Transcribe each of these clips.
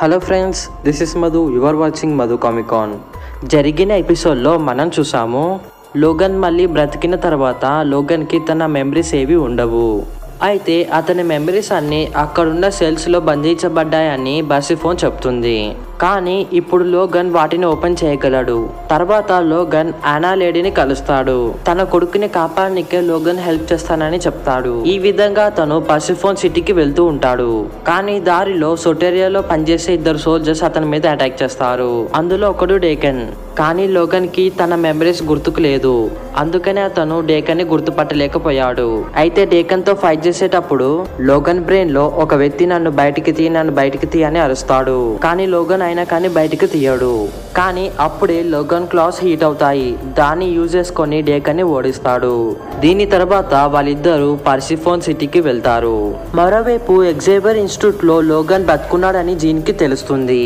hello friends this is Madhu you're watching Madhu Comic Con జరిగిన ఎపిసోడ్లో మనం చూసాము లోగన్ మళ్ళీ బ్రతికిన తర్వాత లోగన్కి తన మెమరీస్ ఏవి ఉండవు అయితే అతని మెమరీస్ అన్ని అక్కడున్న సెల్స్లో బంధించబడ్డాయని బర్సిఫోన్ చెప్తుంది కానీ ఇప్పుడు లోగన్ వాటిని ఓపెన్ చేయగలడు తర్వాత లోగన్ ఆనా లేడీని కలుస్తాడు తన కొడుకుని కాపాడనికే లోగన్ హెల్ప్ చేస్తానని చెప్తాడు ఈ విధంగా తను పసిఫోన్ సిటీకి వెళ్తూ ఉంటాడు కానీ దారిలో సొటేరియాలో పనిచేసే ఇద్దరు సోల్జర్స్ అతని మీద అటాక్ చేస్తారు అందులో ఒకడు డేకన్ కానీ లోగన్ కి తన మెమరీస్ గుర్తుకు లేదు అందుకనే అతను డేకన్ ని గుర్తుపట్టలేకపోయాడు అయితే డేకన్ తో ఫైట్ చేసేటప్పుడు లోగన్ బ్రెయిన్ లో ఒక వ్యక్తి నన్ను బయటికి తీ నన్ను బయటికి తీ అని అరుస్తాడు కానీ లోగన్ అయినా కానీ బయటికి తీయడు కానీ అప్పుడే లోగన్ క్లాస్ హీట్ అవుతాయి దాన్ని యూజ్ చేసుకొని డేకన్ ని ఓడిస్తాడు దీని తర్వాత వాళ్ళిద్దరూ పర్సిఫోన్ సిటీకి వెళ్తారు మరోవైపు ఎగ్జేబర్ ఇన్స్టిట్యూట్ లో లోగన్ బతుకున్నాడని జీన్ కి తెలుస్తుంది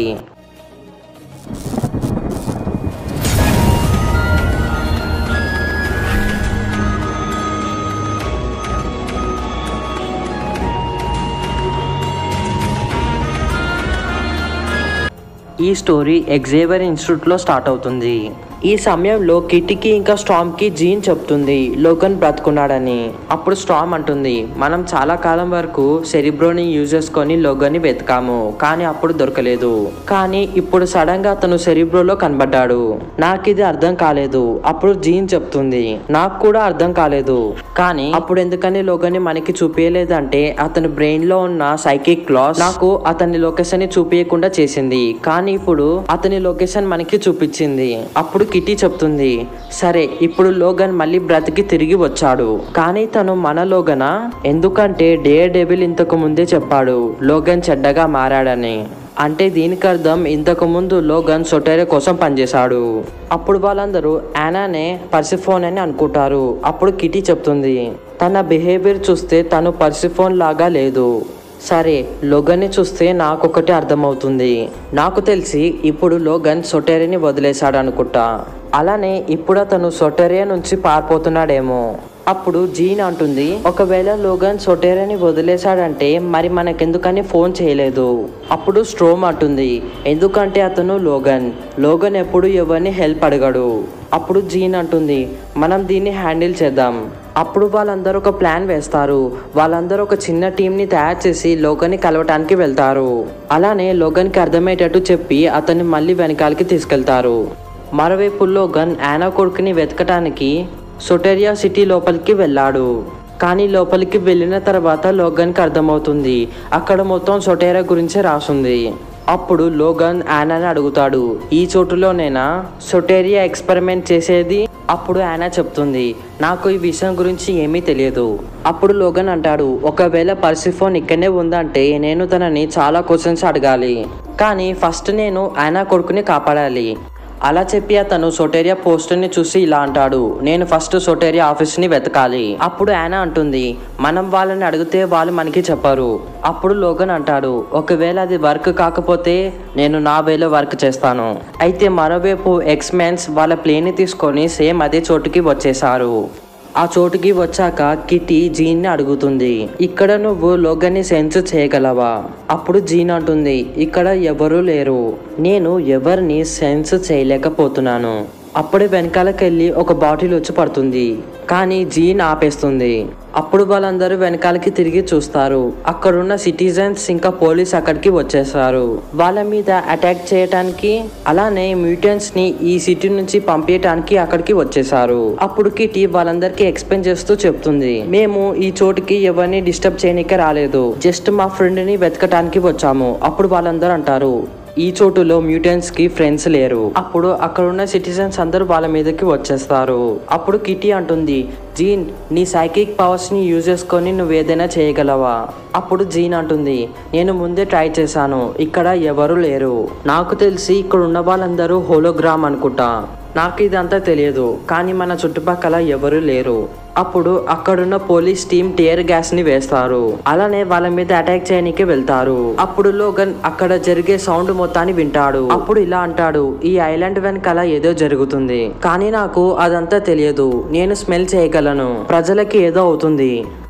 ఈ స్టోరీ ఎగ్జేవర్ ఇన్స్టిట్యూట్లో స్టార్ట్ అవుతుంది ఈ సమయంలో కిటికీ ఇంకా స్టామ్ కి జీన్ చెప్తుంది లోగన్ బ్రతుకున్నాడని అప్పుడు స్టామ్ అంటుంది మనం చాలా కాలం వరకు సెరిబ్రోని యూజ్ చేసుకొని లోగన్ని వెతకాము కానీ అప్పుడు దొరకలేదు కానీ ఇప్పుడు సడన్ గా అతను సెరిబ్రోలో కనబడ్డాడు నాకు ఇది అర్థం కాలేదు అప్పుడు జీన్ చెప్తుంది నాకు కూడా అర్థం కాలేదు కానీ అప్పుడు ఎందుకని లోగన్ని మనకి చూపించలేదంటే అతని బ్రెయిన్ లో ఉన్న సైకిక్ క్లాస్ నాకు అతని లొకేషన్ ని చూపించకుండా చేసింది కానీ ఇప్పుడు అతని లొకేషన్ మనకి చూపించింది అప్పుడు కిటీ చెప్తుంది సరే ఇప్పుడు లోగన్ మళ్ళీ బ్రతికి తిరిగి వచ్చాడు కానీ తను మన లోగనా ఎందుకంటే డే డెవిల్ ఇంతకు ముందే చెప్పాడు లోగన్ చెడ్డగా మారాడని అంటే దీనికి అర్థం ఇంతకు ముందు లోగన్ సొటేరే కోసం పనిచేశాడు అప్పుడు వాళ్ళందరూ యానానే పర్సిఫోన్ అని అనుకుంటారు అప్పుడు కిటీ చెప్తుంది తన బిహేవియర్ చూస్తే తను పర్సిఫోన్ లాగా లేదు సరే లోగన్ని చూస్తే నాకొకటి అర్థమవుతుంది నాకు తెలిసి ఇప్పుడు లోగన్ సొటేరిని వదిలేశాడు అనుకుంటా అలానే ఇప్పుడు అతను సొటేరియా నుంచి పారిపోతున్నాడేమో అప్పుడు జీన్ అంటుంది ఒకవేళ లోగన్ సొటేరియాని వదిలేశాడంటే మరి మనకెందుకని ఫోన్ చేయలేదు అప్పుడు స్ట్రోమ్ అంటుంది ఎందుకంటే అతను లోగన్ లోగన్ ఎప్పుడు ఎవరిని హెల్ప్ అడగడు అప్పుడు జీన్ అంటుంది మనం దీన్ని హ్యాండిల్ చేద్దాం అప్పుడు వాళ్ళందరూ ఒక ప్లాన్ వేస్తారు వాళ్ళందరూ ఒక చిన్న టీంని తయారు చేసి లోగన్ని కలవటానికి వెళ్తారు అలానే లోగన్కి అర్థమయ్యేటట్టు చెప్పి అతన్ని మళ్ళీ వెనకాలకి తీసుకెళ్తారు మరోవైపు లోగన్ యానా కొడుకుని వెతకటానికి సొటేరియా సిటీ లోపలికి వెళ్ళాడు కానీ లోపలికి వెళ్ళిన తర్వాత లోగన్కి అర్థమవుతుంది అక్కడ మొత్తం సొటేరియా గురించే రాసుంది అప్పుడు లోగన్ యానాని అడుగుతాడు ఈ చోటులోనేనా సొటేరియా ఎక్స్పెరిమెంట్ చేసేది అప్పుడు యానా చెప్తుంది నాకు ఈ విషయం గురించి ఏమీ తెలియదు అప్పుడు లోగన్ అంటాడు ఒకవేళ పర్సిఫోన్ ఇక్కడనే ఉందంటే నేను తనని చాలా క్వశ్చన్స్ అడగాలి కానీ ఫస్ట్ నేను యానా కొడుకుని కాపాడాలి అలా చెప్పి అతను సొటేరియా పోస్టర్ని చూసి ఇలా అంటాడు నేను ఫస్ట్ సొటేరియా ఆఫీస్ని వెతకాలి అప్పుడు యానా అంటుంది మనం వాళ్ళని అడిగితే వాళ్ళు మనకి చెప్పరు అప్పుడు లోగన్ అంటాడు ఒకవేళ అది వర్క్ కాకపోతే నేను నా వేలో వర్క్ చేస్తాను అయితే మరోవైపు ఎక్స్ మెన్స్ వాళ్ళ ప్లేన్ని తీసుకొని సేమ్ అదే చోటుకి వచ్చేసారు ఆ చోటుకి వచ్చాక కిటీ జీన్ ని అడుగుతుంది ఇక్కడ నువ్వు లోగన్ని సెన్స్ చేయగలవా అప్పుడు జీన్ అంటుంది ఇక్కడ ఎవరూ లేరు నేను ఎవరిని సెన్స్ చేయలేకపోతున్నాను అప్పుడే వెనకాలకెళ్ళి ఒక బాటిల్ వచ్చి పడుతుంది కానీ జీన్ ఆపేస్తుంది అప్పుడు వాళ్ళందరూ వెనకాలకి తిరిగి చూస్తారు అక్కడున్న సిటిజన్స్ ఇంకా పోలీస్ అక్కడికి వచ్చేసారు వాళ్ళ మీద అటాక్ చేయటానికి అలానే మ్యూటెంట్స్ ని ఈ సిటీ నుంచి పంపించడానికి అక్కడికి వచ్చేసారు అప్పుడు కిటీ వాళ్ళందరికీ ఎక్స్ప్లెయిన్ చేస్తూ చెప్తుంది మేము ఈ చోటుకి ఎవరిని డిస్టర్బ్ చేయనికే రాలేదు జస్ట్ మా ఫ్రెండ్ ని వెతకటానికి వచ్చాము అప్పుడు వాళ్ళందరూ అంటారు ఈ చోటులో మ్యూటెంట్స్ కి ఫ్రెండ్స్ లేరు అప్పుడు అక్కడ ఉన్న సిటిజన్స్ అందరూ వాళ్ళ మీదకి వచ్చేస్తారు అప్పుడు కిటీ అంటుంది జీన్ నీ సైకిక్ పవర్స్ ని యూజ్ చేసుకొని నువ్వు ఏదైనా చేయగలవా అప్పుడు జీన్ అంటుంది నేను ముందే ట్రై చేశాను ఇక్కడ ఎవరు లేరు నాకు తెలిసి ఇక్కడ ఉన్న వాళ్ళందరూ హోలోగ్రామ్ అనుకుంటా నాకు ఇదంతా తెలియదు కానీ మన చుట్టుపక్కల ఎవరు లేరు అప్పుడు అక్కడున్న పోలీస్ టీం టియర్ గ్యాస్ ని వేస్తారు అలానే వాళ్ళ మీద అటాక్ చేయడానికి వెళ్తారు అప్పుడు లోగన్ అక్కడ జరిగే సౌండ్ మొత్తాన్ని వింటాడు అప్పుడు ఇలా అంటాడు ఈ ఐలాండ్ వెనకాల ఏదో జరుగుతుంది కానీ నాకు అదంతా తెలియదు నేను స్మెల్ చేయగలను ప్రజలకి ఏదో అవుతుంది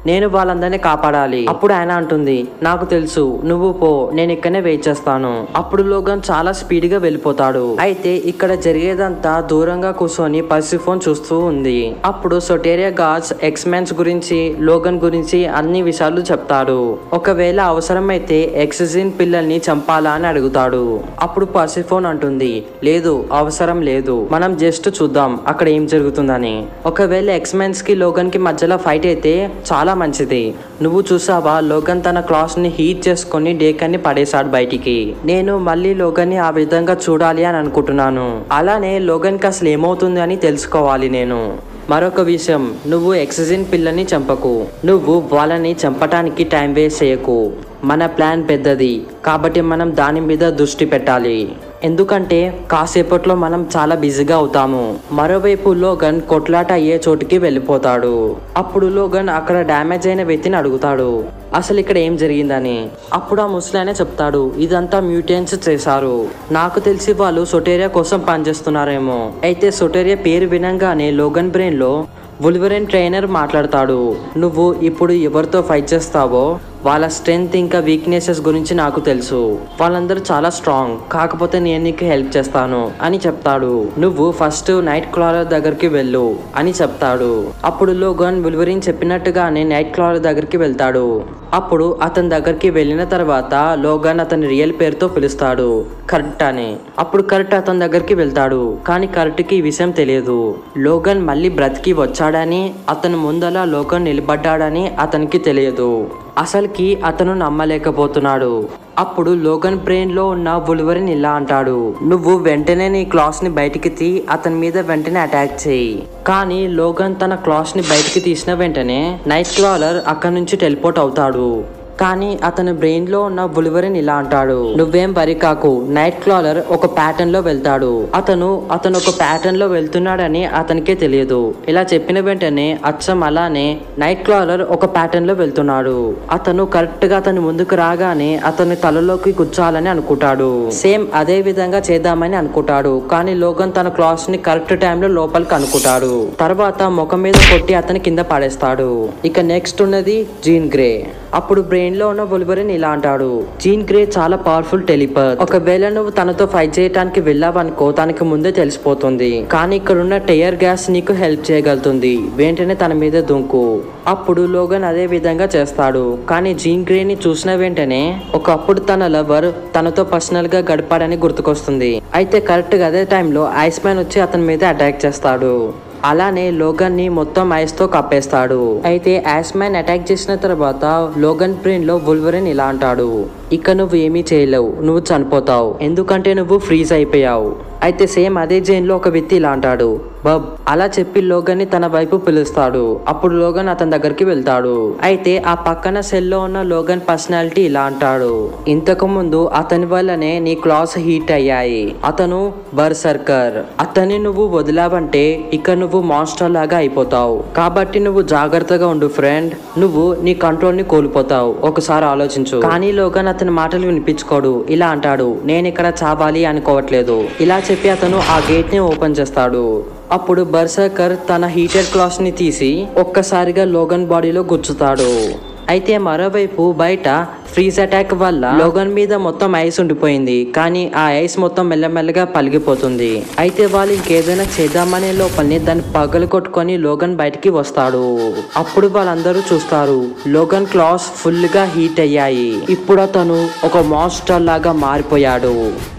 నేను వాళ్ళందరినీ కాపాడాలి అప్పుడు ఆయన అంటుంది నాకు తెలుసు నువ్వు పో నేను ఇక్కడనే వెయిట్ చేస్తాను అప్పుడు లోగన్ చాలా స్పీడ్ గా వెళ్ళిపోతాడు అయితే ఇక్కడ జరిగేదంతా దూరంగా కూర్చొని పసిఫోన్ చూస్తూ ఉంది అప్పుడు సొటేరియా గార్డ్స్ ఎక్స్మెన్స్ గురించి లోగన్ గురించి అన్ని విషయాలు చెప్తాడు ఒకవేళ అవసరమైతే ఎక్సిజిన్ పిల్లల్ని చంపాలా అని అడుగుతాడు అప్పుడు పసిఫోన్ అంటుంది లేదు అవసరం లేదు మనం జస్ట్ చూద్దాం అక్కడ ఏం జరుగుతుందని ఒకవేళ ఎక్స్మెన్స్ కి లోగన్ కి మధ్యలో ఫైట్ అయితే చాలా మంచిది నువ్వు చూసావా లోగన్ తన క్లాస్ ని హీట్ చేసుకొని డేకన్ని పడేశాడు బయటికి నేను మళ్ళీ లోగన్ ని ఆ విధంగా చూడాలి అని అనుకుంటున్నాను అలానే లోగన్ కి అసలు ఏమవుతుంది అని తెలుసుకోవాలి నేను మరొక విషయం నువ్వు ఎక్సిజన్ పిల్లని చంపకు నువ్వు వాళ్ళని చంపటానికి టైం వేస్ట్ చేయకు మన ప్లాన్ పెద్దది కాబట్టి మనం దాని మీద దృష్టి పెట్టాలి ఎందుకంటే కాసేపట్లో మనం చాలా బిజీగా అవుతాము మరోవైపు లోగన్ కొట్లాట అయ్యే చోటుకి వెళ్ళిపోతాడు అప్పుడు లోగన్ అక్కడ డ్యామేజ్ అయిన వ్యక్తిని అడుగుతాడు అసలు ఇక్కడ ఏం జరిగిందని అప్పుడు ఆ ముసలాయన చెప్తాడు ఇదంతా మ్యూటెన్స్ చేశారు నాకు తెలిసి వాళ్ళు సొటేరియా కోసం పనిచేస్తున్నారేమో అయితే సొటేరియా పేరు వినంగానే లోగన్ బ్రెయిన్ లో వుల్వరెన్ ట్రైనర్ మాట్లాడతాడు నువ్వు ఇప్పుడు ఎవరితో ఫైట్ చేస్తావో వాళ్ళ స్ట్రెంగ్త్ ఇంకా వీక్నెసెస్ గురించి నాకు తెలుసు వాళ్ళందరూ చాలా స్ట్రాంగ్ కాకపోతే నేను నీకు హెల్ప్ చేస్తాను అని చెప్తాడు నువ్వు ఫస్ట్ నైట్ క్లారర్ దగ్గరికి వెళ్ళు అని చెప్తాడు అప్పుడు లోగన్ విల్వరిన్ చెప్పినట్టుగానే నైట్ క్లారర్ దగ్గరికి వెళ్తాడు అప్పుడు అతని దగ్గరికి వెళ్ళిన తర్వాత లోగన్ అతని రియల్ పేరుతో పిలుస్తాడు కరెక్ట్ అని అప్పుడు కరెక్ట్ అతని దగ్గరికి వెళ్తాడు కానీ కరెక్ట్ కి ఈ విషయం తెలియదు లోగన్ మళ్ళీ బ్రతికి వచ్చాడని అతను ముందల లోగన్ నిలబడ్డాడని అతనికి తెలియదు అసలుకి అతను నమ్మలేకపోతున్నాడు అప్పుడు లోగన్ బ్రెయిన్ లో ఉన్న బుల్వరిన్ ఇలా అంటాడు నువ్వు వెంటనే నీ క్లాస్ ని బయటికి తీ అతని మీద వెంటనే అటాక్ చేయి కానీ లోగన్ తన క్లాస్ ని బయటికి తీసిన వెంటనే నైట్ క్లాలర్ అక్కడి నుంచి టెలిపోర్ట్ అవుతాడు కానీ అతని బ్రెయిన్ లో ఉన్న బులివరిన్ ఇలా అంటాడు నువ్వేం వరి కాకు నైట్ క్లాలర్ ఒక ప్యాటర్న్ లో వెళ్తాడు అతను అతను ఒక ప్యాటర్న్ లో వెళ్తున్నాడని అతనికే తెలియదు ఇలా చెప్పిన వెంటనే అచ్చం అలానే నైట్ క్లాలర్ ఒక ప్యాటర్న్ లో వెళ్తున్నాడు అతను కరెక్ట్ గా అతని ముందుకు రాగానే అతని తలలోకి గుచ్చాలని అనుకుంటాడు సేమ్ అదే విధంగా చేద్దామని అనుకుంటాడు కానీ లోగన్ తన క్లాస్ ని కరెక్ట్ టైంలో లోపలికి అనుకుంటాడు తర్వాత ముఖం మీద కొట్టి అతని కింద పడేస్తాడు ఇక నెక్స్ట్ ఉన్నది జీన్ గ్రే అప్పుడు బ్రెయిన్ లో ఉన్న బుల్బరిన్ ఇలా అంటాడు జీన్ గ్రే చాలా పవర్ఫుల్ టెలిపర్ ఒకవేళ నువ్వు తనతో ఫైట్ చేయడానికి వెళ్ళావనుకో తనకి ముందే తెలిసిపోతుంది కానీ ఇక్కడ ఉన్న టైర్ గ్యాస్ నీకు హెల్ప్ చేయగలుగుతుంది వెంటనే తన మీద దుంకు అప్పుడు లోగన్ అదే విధంగా చేస్తాడు కానీ జీన్ గ్రే ని చూసిన వెంటనే ఒకప్పుడు తన లవర్ తనతో పర్సనల్ గా గడిపాడని గుర్తుకొస్తుంది అయితే కరెక్ట్ గా అదే టైంలో ఐస్ మ్యాన్ వచ్చి అతని మీద అటాక్ చేస్తాడు అలానే లోగన్ ని మొత్తం ఐస్ తో కప్పేస్తాడు అయితే ఐస్ మ్యాన్ అటాక్ చేసిన తర్వాత లోగన్ బ్రెయిన్ లో బుల్వరిన్ ఇలా అంటాడు ఇక నువ్వు ఏమీ చేయలేవు నువ్వు చనిపోతావు ఎందుకంటే నువ్వు ఫ్రీజ్ అయిపోయావు అయితే సేమ్ అదే జైన్ లో ఒక వ్యక్తి ఇలా అంటాడు బబ్ అలా చెప్పి లోగన్ ని తన వైపు పిలుస్తాడు అప్పుడు లోగన్ అతని దగ్గరికి వెళ్తాడు అయితే ఆ పక్కన సెల్ లో ఉన్న లోగన్ పర్సనాలిటీ ఇలా అంటాడు ఇంతకు ముందు అతని వల్లనే నీ క్లాస్ హీట్ అయ్యాయి అతను బర్సర్కర్ అతన్ని నువ్వు వదిలావంటే ఇక నువ్వు మాన్స్టర్ లాగా అయిపోతావు కాబట్టి నువ్వు జాగ్రత్తగా ఉండు ఫ్రెండ్ నువ్వు నీ కంట్రోల్ ని కోల్పోతావు ఒకసారి ఆలోచించు కానీ లోగన్ అతని మాటలు వినిపించుకోడు ఇలా అంటాడు నేను ఇక్కడ చావాలి అనుకోవట్లేదు ఇలా చెప్పి అతను ఆ గేట్ ని ఓపెన్ చేస్తాడు అప్పుడు బర్సర్కర్ తన హీటర్ క్లాస్ ని తీసి ఒక్కసారిగా లోగన్ బాడీలో గుచ్చుతాడు అయితే మరోవైపు బయట ఫ్రీజ్ అటాక్ వల్ల లోగన్ మీద మొత్తం ఐస్ ఉండిపోయింది కానీ ఆ ఐస్ మొత్తం మెల్లమెల్లగా పలిగిపోతుంది అయితే వాళ్ళు ఇంకేదైనా చేద్దామనే లోపలిని దాన్ని పగలు కొట్టుకొని లోగన్ బయటికి వస్తాడు అప్పుడు వాళ్ళందరూ చూస్తారు లోగన్ క్లాస్ ఫుల్ గా హీట్ అయ్యాయి ఇప్పుడు అతను ఒక మాన్స్టర్ లాగా మారిపోయాడు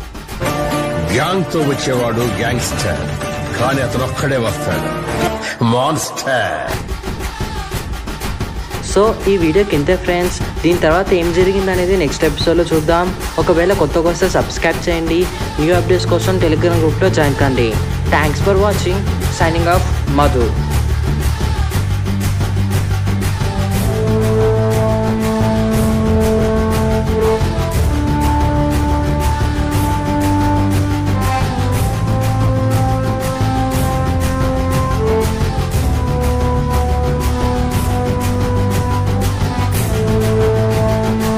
గ్యాంగ్ తో వచ్చేవాడు గ్యాంగ్స్టర్ కానీ అతను ఒక్కడే వస్తాడు మాన్స్టర్ సో ఈ వీడియోకి ఇంతే ఫ్రెండ్స్ దీని తర్వాత ఏం జరిగింది అనేది నెక్స్ట్ ఎపిసోడ్లో చూద్దాం ఒకవేళ కొత్తగా వస్తే సబ్స్క్రైబ్ చేయండి న్యూ అప్డేట్స్ కోసం టెలిగ్రామ్ గ్రూప్లో జాయిన్ కండి thanks for watching signing off Madhu